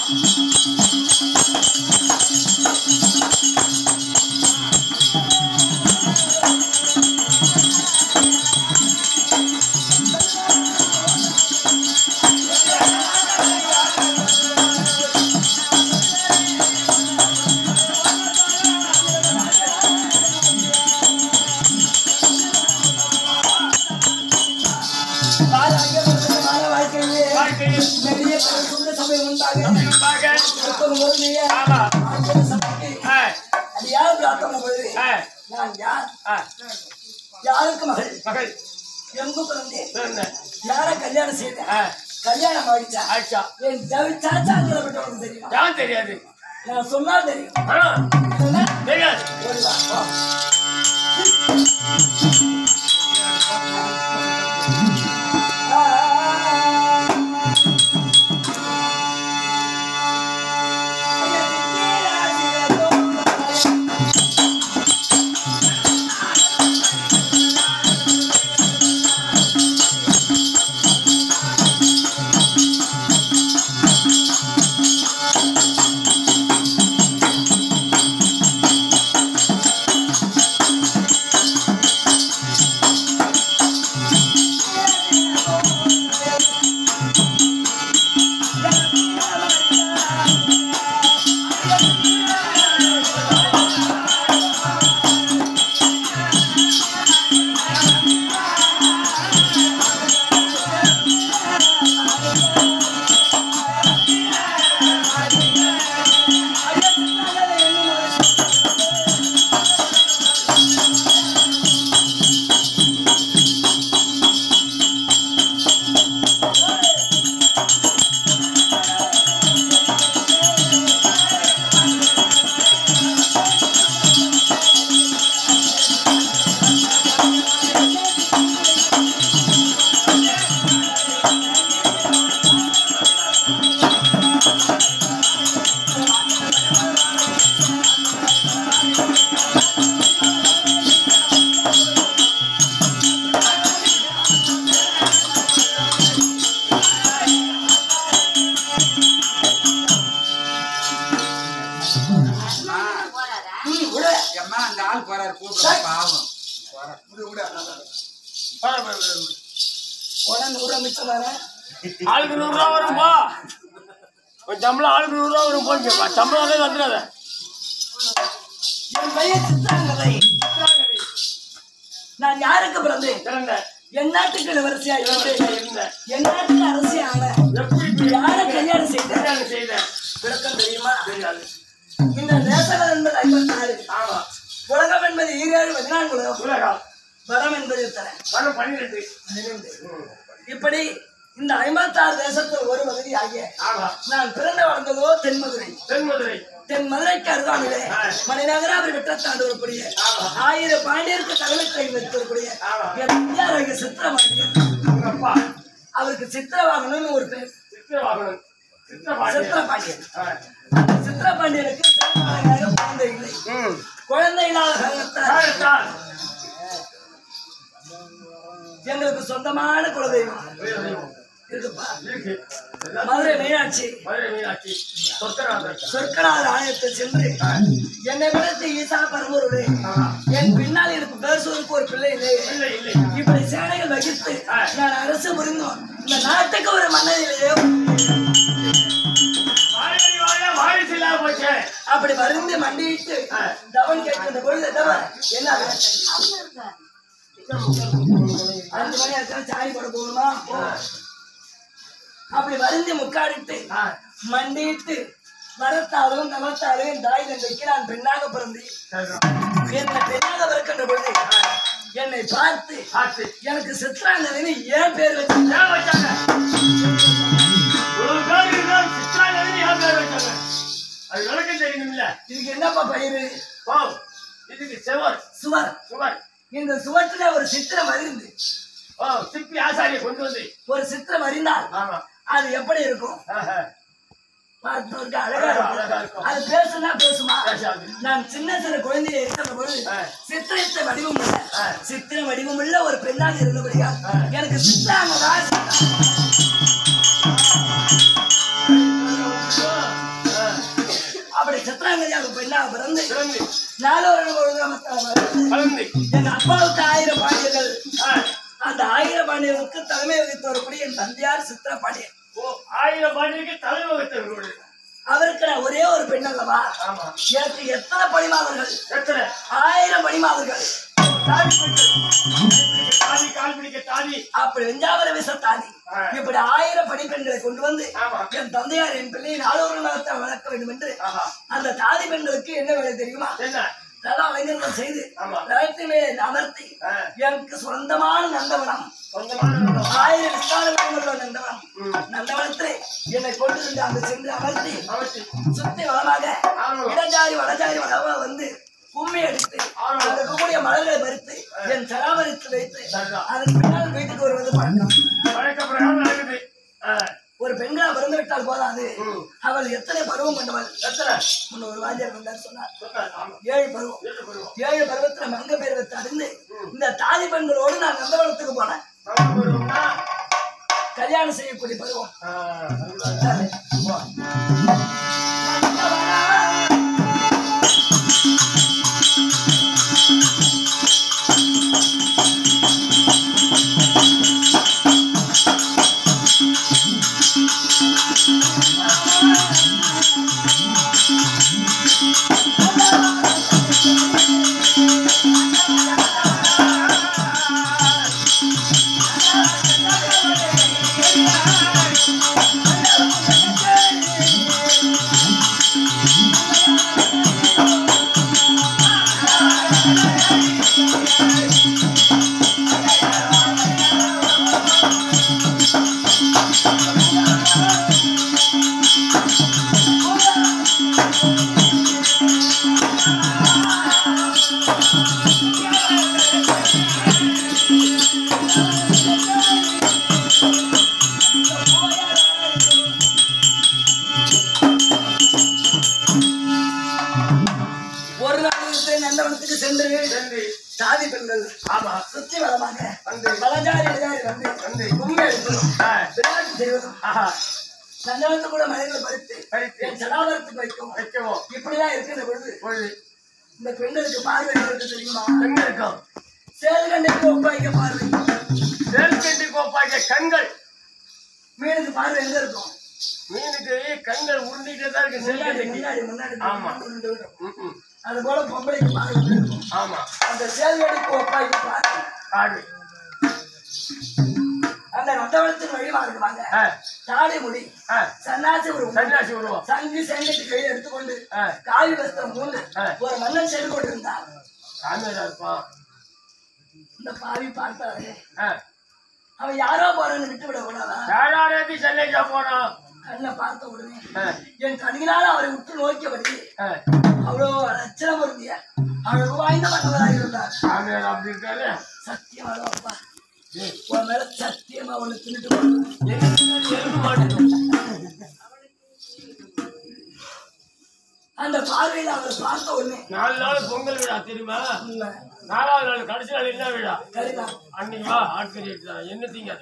வாழாங்க வாழ வாழ்க்கையிலே வாழ்க்கையில் நிறைய சுந்த சபை உண்டாக உண்டாக. முப்பது முறையே ஆமா. ஆங்கில சபைக்கு ஆ, அது யார் பிரார்த்தனை பொழுது ஆ, நான் யார் ஆ. யாருக்கு மகள் மகள் எங்கு பிறந்தேன் சொன்ன. யாரை கல்யாணம் செய்தேன் ஆ, கல்யாணம் ஆயிடுச்சா ஆச்சா. என் ஜவி சாச்சாங்கிற உனக்கு தெரியுமா யாரும் தெரியாது நான் சொன்னா தெரியும் ஆ, சொன்னா, தெரியாது ஓடி வா, வா. ஆ, ஆ, ஆ. ம், விடு. அம்மா அந்த ஆள் போறாரு கூப்பிட பாவம் போடா, போடா, போடா, போடா. உடனே நூறு ரூபா மிச்சம் தானே ஆளுக்கு நூறு ரூபா வரும் போ ஒரு சம்பளம் ஆளுக்கு நூறு ரூபா வரும் போய்க்கு சம்பளம் வந்து வந்துடாத என் பையன் சித்தாங்கதை நான் யாருக்கு பிறந்தேன் திறந்த என் நாட்டுக்கு இளவரசியா இருந்தேன் இருந்த என் நாட்டுக்கு அரசியான எப்படி இப்படி யாரை கல்யாணம் செய்தேன் கல்யாணம் செய்த விளக்கம் தெரியுமா தெரியாது இந்த நேசகம் என்பது ஐம்பத்தாறு ஆமா உலகம் என்பது ஈரேழு பதினான்கு உலகம் உலகம் வரம் என்பது எத்தனை வரும் பன்னிரெண்டு பன்னிரண்டு. இப்படி இந்த ஐம்பத்தாறு தேசத்தில் ஒரு பகுதி ஆகிய ஆமா நான் பிறந்த வளர்ந்ததோ தென்மதுரை தென்மதுரை தென் மதுரைக்கு அருகாமையிலே மணிநகராபுரி வெற்றத்தாண்டு வரக்கூடிய ஆயிரம் பாண்டியருக்கு தலைமை கை வைத்திருக்கக்கூடிய ஆமா. என் வித்யாரங்க சித்திரபாண்டியன் உங்க அப்பா அவருக்கு சித்திரவாகனம்னு ஒரு பேர் சித்திரவாகனன் சித்திரபாண்டியன் சித்திரபாண்டியன் ஆ. அந்த சித்திரபாண்டியனுக்கு திருமணமாக குழந்தை இல்லை ம் குழந்தை இல்லாத காரணத்தால் காரணத்தால் எங்களுக்கு சொந்தமான குலதெய்வம் உயர்தெய்வம் இருக்குப்பா இருக்கு மதுரை மீனாட்சி மதுரை மீனாட்சி சொர்க்கநாதர் சொற்களால் ஆலயத்தை சென்று என்னை விடுத்து ஈசா பரம்பொருளே என் பின்னால் எனக்கு பேசுவதற்கு ஒரு பிள்ளை இல்லை இல்லை இல்லை இப்படி சேனைகள் வகித்து நான் அரசு புரிந்தோம் இந்த நாட்டுக்கு ஒரு மன்னதிலேயே வாழடி வாழ வாரிசு இல்லாம போச்சே அப்படி வருந்து மண்டியிட்டு தவன் கேட்கின்ற பொழுது தவன் என்ன அஞ்சு மணி ஆச்சுன்னா சாய் போட போகணுமா போ. அப்படி வருந்தி முக்காடிட்டு மண்டியிட்டு வரத்தாலும் தவத்தாலும் என் தாய் தந்தைக்கு நான் பெண்ணாக பிறந்தேன் என்னை பெண்ணாக பிறக்கின்ற பொழுது என்னை பார்த்து பார்த்து எனக்கு சித்ராங்கன்னு ஏன் பேர் வச்சு ஏன் வச்சாங்க ஒரு பேர் இருந்தால் சித்ராங்கன்னு ஏன் பேர் வச்சாங்க அது விளக்கம் தெரியணும்ல இதுக்கு என்னப்பா பயிர் ஓ இதுக்கு செவர் சுவர் சுவர் இந்த சுவற்றில ஒரு சித்திரம் அறிந்து ஓ சிப்பி ஆசாரியை கொண்டு வந்து ஒரு சித்திரம் அறிந்தால் ஆமா அது எப்படி இருக்கும் ஆஹா. பார்த்தவருக்கு அழகா அழகா இருக்கும் இருக்கும். அது பேசுனா பேசுமா பேசாது. நான் சின்ன சின்ன குழந்தைய இருக்கிற பொழுது ஆ. சித்திரத்தை வடிவம் உள்ள ஆ. சித்திர வடிவம் உள்ள ஒரு பெண்ணாக இருந்தபடியா எனக்கு சித்தாங்க சித்திராங்கதியாக பெண்ணாக பிறந்து சிறந்து நாலொரு பொழுது கலந்து என் அப்பாவுக்கு ஆயிரம் பாண்டியர்கள் ஆ. அந்த ஆயிரம் பாண்டியர்களுக்கு தலைமை வகித்து வரக்கூடிய என் தந்தையார் சித்திர பாண்டியன் ஓ ஆயிரம் பாண்டியருக்கு தலைமை வைத்தவர்களோடு அவருக்கு நான் ஒரே ஒரு பெண் அல்லவா ஆமா எனக்கு எத்தனை பணிமாதர்கள் எத்தனை ஆயிரம் பணிமாதர்கள் தாடி பெண்கள் தாடி கால் பிடிக்க தாடி அப்படி வெஞ்சாவர விச தாண்டி ஆ. இப்படி ஆயிரம் பணிப்பெண்களை கொண்டு வந்து ஆமா. என் தந்தையார் என் பிள்ளையை நாலொரு நகரத்தை வளர்க்க வேண்டும் என்று ஆஹா அந்த தாதி பெண்களுக்கு என்ன வேலை தெரியுமா என்ன நல்லா அலைஞர்கள் செய்து ஆமா. ரகத்து மேலே அமர்த்தி ஆ. எனக்கு சொந்தமான நந்தவனம் சொந்தமான இடம். ஆயிரம் விசாரணை நந்தவனம் ம். நந்தவனத்திலே என்னை கொண்டு வந்து அங்கு சென்று அமர்த்தி அவசி சுத்தி வளமாக ஆமா. இடஜாரி வடஜாரி வளவா வந்து கும்மி அடித்து ஆமா. அந்த இருக்கக்கூடிய மலர்களை பறித்து என் சராமரித்து வைத்து சரிதான். அதன் பின்னால் வீட்டுக்கு வருவது பழக்கம் வழக்க பிரகாரம் நடக்குது ஆ. ஒரு பெண்களா பிறந்து விட்டால் போதாது ம். அவள் எத்தனை பருவம் கொண்டவள் எத்தனை முன்ன ஒரு வாத்தியார் வந்தார் சொன்னார் சொன்னார். ஆமா ஏழு பருவம் ஏழு பருவம். ஏழு பருவத்துல மங்க பேரத்தை அறிந்து இந்த தாதி பெண்களோடு நான் நந்தவனத்துக்கு போனேன் நாலு பருவம்னா, கல்யாணம் செய்யக்கூடிய பருவம் ஆ, அதுதான். வா. ஒரு நாள் இருக்கிற நந்தவனத்துக்கு சென்று நன்றி. தாதி பெண்கள் ஆமா சுத்தி வளமாக வந்து. பலஜாரி இடஜாரி வந்து வந்து. கும்மி அடிப்பதும் ஆ. விளையாட்டு செய்வதும் ஆஹா. நந்தவனத்து கூட மலைகளை பறித்து பறித்து. என் சடாவரத்துக்கு வைக்கும் வைக்கவும். இப்படிலாம் இருக்கிற பொழுது பொழுது. இந்த பெண்களுக்கு பார்வை இருக்கு தெரியுமா எங்க இருக்கும்? சேல்கண்டைக்கு ஒப்பாய்க்க பார்வை வேல்கண்டி கோப்பாய்க்க கண்கள் மீனுக்கு பார்வை எங்க இருக்கும் மீனுக்கு கண்கள் உருண்டிட்டே தான் இருக்கு முன்னாடி செல்கண்டைக்கு. முன்னாடி முன்னாடி ஆமா. உருண்டு விடும். ம், ம். அது போல பொம்பளைக்கு பார்வை இருக்கும் ஆமா அந்த சேல்கண்டைக்கு ஒப்பாய்க்க பார்வை காடு அந்த நந்தவனத்தின் வழி வாங்குவாங்க ஆ, தாடி முடி ஆ. சன்னாசி ஒரு சன்னியாசி உருவம் சங்கி செங்கட்டு கையில் எடுத்துக்கொண்டு ஆ. காவி வஸ்திரம் மூண்டு ஆ. ஒரு மன்னன் சென்று கொண்டிருந்தான் சாமியாரா இருப்பான் இந்த பாவி பார்த்தாரு ஆ. அவன் யாரோ போறான்னு விட்டு விட கூடாதா யாராரேத்தி சென்னைக்கா போனோம் கண்ணை பார்த்த உடனே ஆ, என் கண்ணினால் அவரை உற்று நோக்கியபடி ஆ. அவ்வளோ லட்சணம் பொருந்திய அழகு வாய்ந்த மன்னவராக இருந்தார் சாமியார் அப்படி இருக்காரு சத்தியமாக அப்பா உன் மேல சத்தியமா ஒண்ணு தின்னுட்டு போகணும். எலும்பு மாட்டேன் அந்த பார்வையில் அவரை பார்த்த உடனே நாலு நாள் பொங்கல் விழா தெரியுமா உண்மை, நாலாவது நாள் கடைசி நாள் என்ன விழா கரிதான் அன்னைக்கு வா ஆட்கறி எடுத்துதான் என்ன திங்க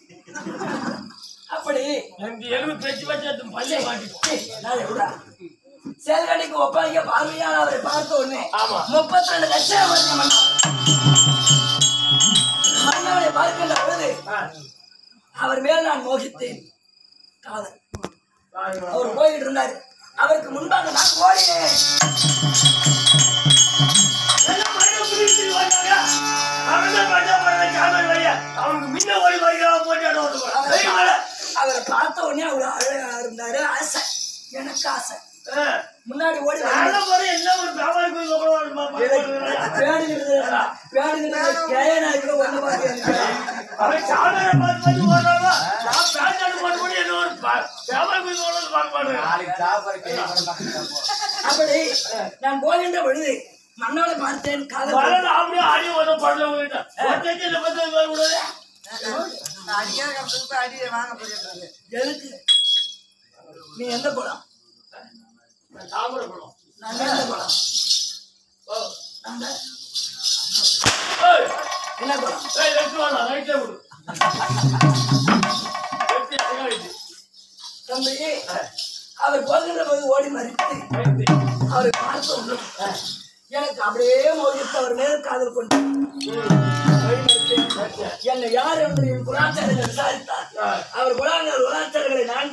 அப்படி எனக்கு எலும்பு பேச்சு வச்சு பைய மாட்டிக்கும் சீ, நான் எப்படா? சேல்கடைக்கு ஒப்பாங்க பார்வையால் அவரை பார்த்த உடனே ஆமா. முப்பத்தி ரெண்டு லட்சம் வருஷம் மன்னன். மன்னவனை பார்க்கின்ற பொழுது ஆ, அவர் மேல் நான் மோகித்தேன் காதல் வாங்க, வா. அவர் போயிட்டு இருந்தாரு அவருக்கு முன்பாக நான் ஓடினேன் எல்லாம் மண்ணை குடிச்சிட்டு வந்தாங்க. அவன் தான் மண்ணை போடுற சாமி வழியா. அவனுக்கு முன்ன ஓடி வருகிறான் போட்டு இடம் விட்டு போறான். அவரை ஏய், மலை. பா- அவரை பார்த்த உடனே அவ்வளவு அழகா இருந்தாரு ஆசை எனக்கு ஆசை ஆ, முன்னாடி ஓடி நானே போறேன், என்ன ஒரு வியாபாரி போய் கூட ஒரு மா- மா- பேடுகிறது பேடுகிறது கேயனா இருக்க ஒண்ணு மாதிரி எனக்கு. அவன் சாமியாரை பார்த்து பார்த்து ஓடுறான். நான் பேண்ட் ஷர்ட் போட்டு போட்டு என்ன ஒரு பா- வியாபாரி போய் ஓடுறது பார்க்க மாட்டேன். நாளைக்கு சாப்பாடு கை கூட பக்கத்துல போ. அப்படி நான் போகின்ற பொழுது மன்னவனை பார்த்தேன் காதல் மலை அப்படியே ஆடி ஒரு படல போயிட்டான். ஒருத்தருக்கு இதை பத்தி சொல்லக்கூடாது. நான் அடிக்காத கம்பெனிக்கு போய் அடி வாங்க போயிடுறாரு. எதுக்கு நீ எந்த குளம் நான் தாமிரபரணம். நாங்க எந்த குளம் ஓ. நாங்க ஏய், என்ன குளம் ஏய், left வாடா, right ல விடு. left அடிக்காதீங்க. தம்பி அவர் போகின்ற போது ஓடி மறித்து அவரை பார்த்த உடனே எனக்கு அப்படியே மோதித்து அவர் மேல் காதல் கொண்டு வழிமறித்து என்னை யார் என்று என் குலாச்சாரங்களை விசாரித்தார் அவர் குலாங்கள் குலாச்சாரங்களை நான்